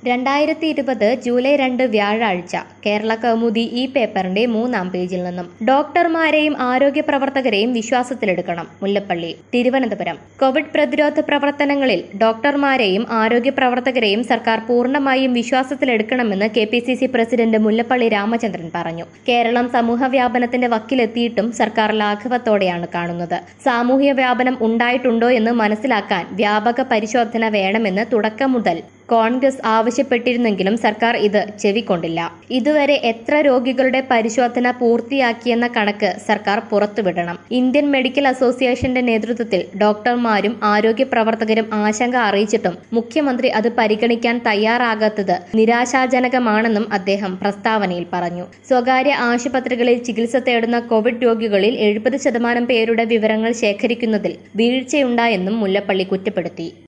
രണ്ടായിരത്തി ഇരുപത് ജൂലൈ രണ്ട് വ്യാഴാഴ്ച കേരള കൗമുദി ഈ പേപ്പറിന്റെ മൂന്നാം പേജിൽ നിന്നും ഡോക്ടർമാരെയും ആരോഗ്യ പ്രവർത്തകരെയും വിശ്വാസത്തിലെടുക്കണം മുല്ലപ്പള്ളി തിരുവനന്തപുരം കോവിഡ് പ്രതിരോധ പ്രവർത്തനങ്ങളിൽ ഡോക്ടർമാരെയും ആരോഗ്യ പ്രവർത്തകരെയും സർക്കാർ പൂർണ്ണമായും വിശ്വാസത്തിലെടുക്കണമെന്ന് K P C C president Mullappally Ramachandran പറഞ്ഞു കേരളം സമൂഹ വ്യാപനത്തിന്റെ വക്കിലെത്തിയിട്ടും സർക്കാർ ലാഘവത്തോടെയാണ് കാണുന്നത് സാമൂഹ്യ വ്യാപനം ഉണ്ടായിട്ടുണ്ടോ എന്ന് മനസ്സിലാക്കാൻ വ്യാപക പരിശോധന വേണമെന്ന് തുടക്കം മുതൽ കോൺഗ്രസ് ആവശ്യപ്പെട്ടിരുന്നെങ്കിലും സർക്കാർ ഇത് ചെവിക്കൊണ്ടില്ല ഇതുവരെ എത്ര രോഗികളുടെ പരിശോധന പൂർത്തിയാക്കിയെന്ന കണക്ക് സർക്കാർ പുറത്തുവിടണം ഇന്ത്യൻ മെഡിക്കൽ അസോസിയേഷന്റെ നേതൃത്വത്തിൽ ഡോക്ടർമാരും ആരോഗ്യ പ്രവർത്തകരും ആശങ്ക അറിയിച്ചിട്ടും മുഖ്യമന്ത്രി അത് പരിഗണിക്കാൻ തയ്യാറാകാത്തത് നിരാശാജനകമാണെന്നും അദ്ദേഹം പ്രസ്താവനയിൽ പറഞ്ഞു സ്വകാര്യ ആശുപത്രികളിൽ ചികിത്സ തേടുന്ന കോവിഡ് രോഗികളിൽ എഴുപത് ശതമാനം പേരുടെ വിവരങ്ങൾ ശേഖരിക്കുന്നതിൽ വീഴ്ചയുണ്ടായെന്നും മുല്ലപ്പള്ളി കുറ്റപ്പെടുത്തി